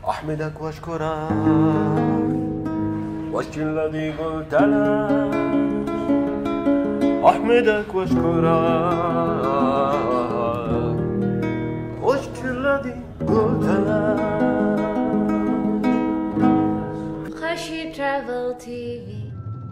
أحمدك وأشكرك واشكي الذي قلت لك أحمدك وأشكرك واشكي الذي قلت لك Khashi Travel TV.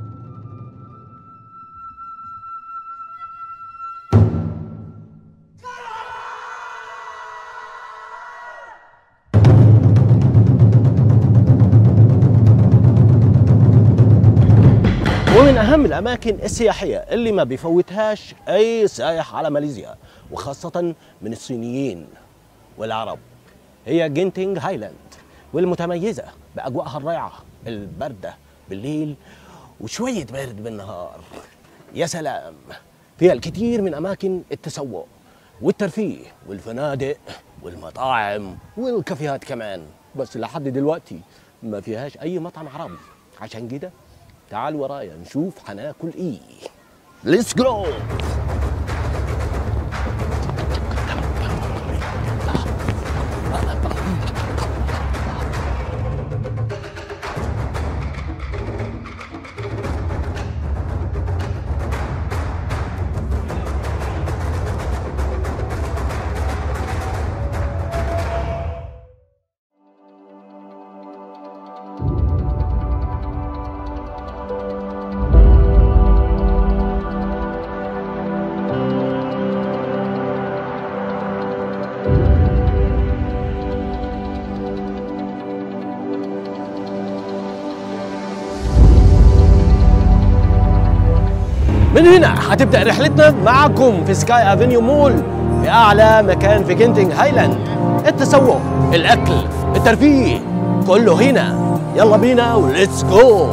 ومن أهم الأماكن السياحية اللي ما بيفوتهاش أي سائح على ماليزيا وخاصة من الصينيين والعرب هي جينتينغ هايلاند والمتميزة بأجواءها الرائعة الباردة بالليل وشوية برد بالنهار يا سلام فيها الكثير من أماكن التسوق والترفيه والفنادق والمطاعم والكافيهات كمان بس لحد دلوقتي ما فيهاش أي مطعم عربي عشان كده تعال ورايا نشوف هناكل ايه ليتس جو من هنا هتبدا رحلتنا معكم في سكاي افنيو مول في اعلى مكان في كينتينج هايلاند التسوق الاكل الترفيه كله هنا يلا بينا وليتس جو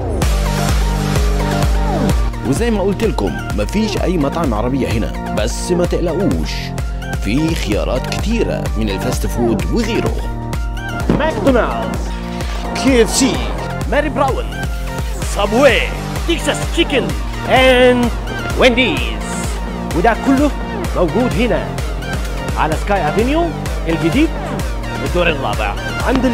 وزي ما قلت لكم مفيش اي مطعم عربيه هنا بس ما تقلقوش في خيارات كتيره من الفاست فود وغيره ماكدونالدز كي اف سي ماري براون سابوي تكساس تشيكن اند وينديز وده كله موجود هنا على سكاي افينيو الجديد الدور الرابع عند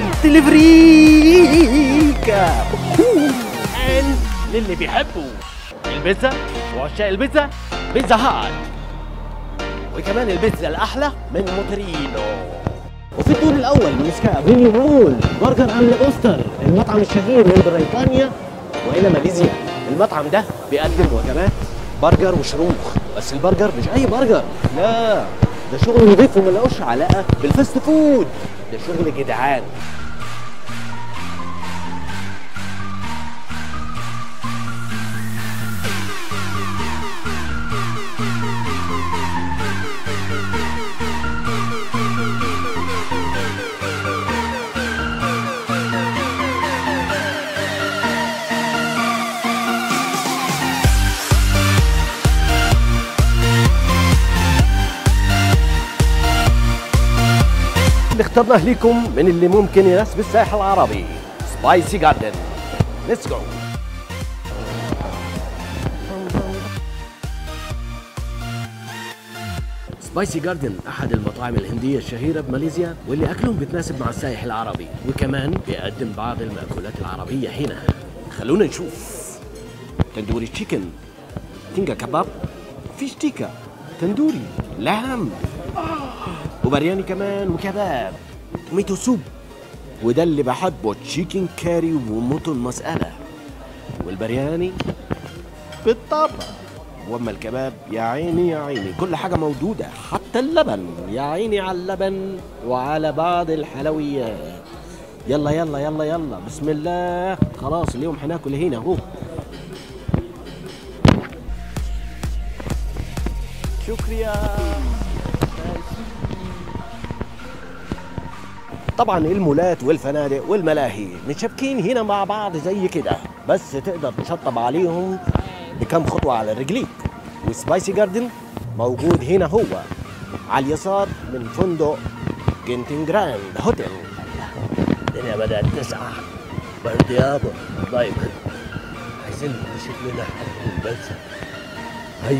التلفريكا اند للي بيحبوا البيتزا وعشاق البيتزا بيتزا هات وكمان البيتزا الاحلى من موترينو وفي الدور الاول من سكاي افينيو مول برجر ام اوستر المطعم الشهير من بريطانيا والى ماليزيا المطعم ده بيقدم وجبات برجر وشروخ بس البرجر مش اي برجر لا ده شغل نضيف وملقوش علاقه بالفاست فود ده شغل جدعان اللي اخترناه لكم من اللي ممكن يناسب الساحل العربي سبايسي جاردن ليتس جو سبايسي جاردن احد المطاعم الهنديه الشهيره بماليزيا واللي اكلهم بيتناسب مع السائح العربي وكمان بيقدم بعض المأكولات العربيه هنا خلونا نشوف تندوري تشيكن تينجا كباب فيش تيكا تندوري لحم وبرياني كمان وكباب توميتو سوب وده اللي بحبه تشيكن كاري وموتو المسألة والبرياني بالطبع واما الكباب يا عيني يا عيني كل حاجة موجودة حتى اللبن يا عيني على اللبن وعلى بعض الحلويات يلا يلا يلا يلا بسم الله خلاص اليوم هناكل هنا اهو شكرا طبعا المولات والفنادق والملاهي متشابكين هنا مع بعض زي كده بس تقدر تشطب عليهم بكم خطوة على رجليك وسبايسي جاردن موجود هنا هو على اليسار من فندق جنتين جراند هوتيل الدنيا بدأت تسعى برد يابا الله يبارك عايزين نشوف لنا حاجة بس هاي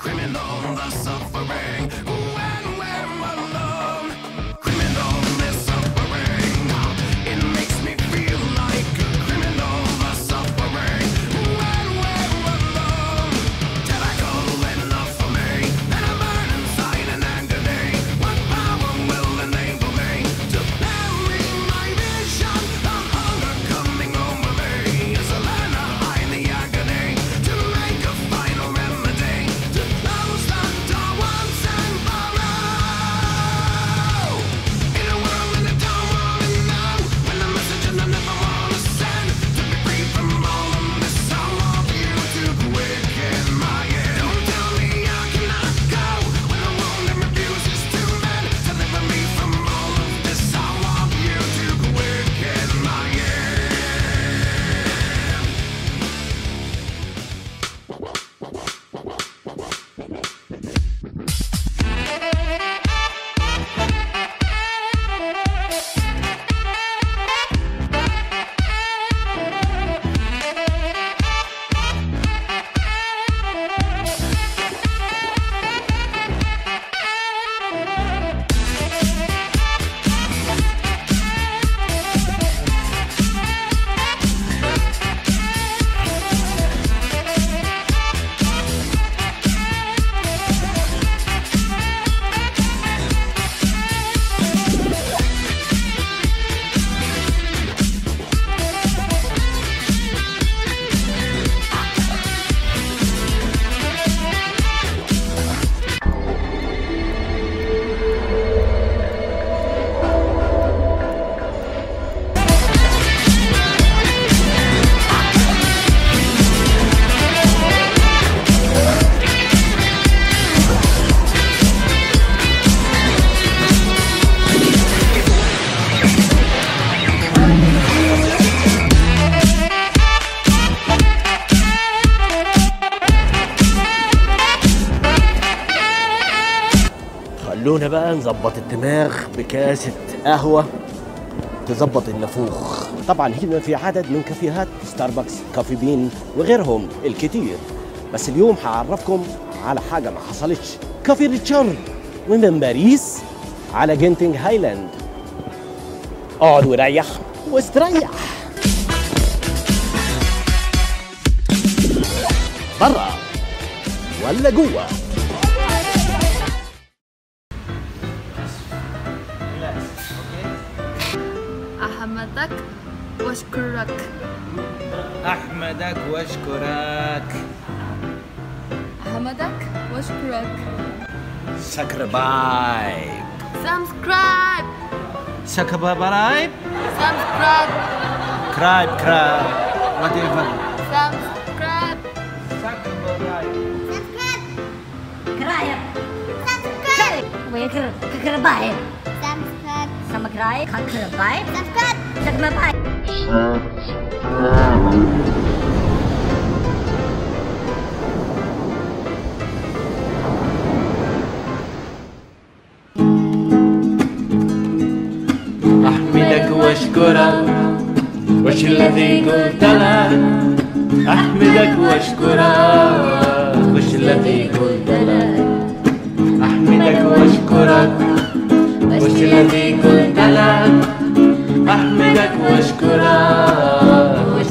خلونا بقى نظبط الدماغ بكاسة قهوة تظبط النفوخ طبعا هنا في عدد من كافيهات ستاربكس كافي بين وغيرهم الكتير بس اليوم هعرفكم على حاجة ما حصلتش كافي ريتشارد ومن باريس على جنتنج هايلاند اقعد وريح واستريح برا ولا جوه أحمدك وأشكرك أحمدك وأشكرك أحمدك وأشكرك سكرباي سبسكرايب سكبابرايب سبسكرايب كرايب كرايب وات ايفر سبسكرايب Kraja. Weer kerbij. Sama kraai, kan kerbij. Zeg maar bij. أحمدك وأشكرك وش الذي قلت لك أحمدك وأشكرك وش الذي قلت لك أحمدك وأشكرك وش الذي قلت لك أحمدك وأشكرك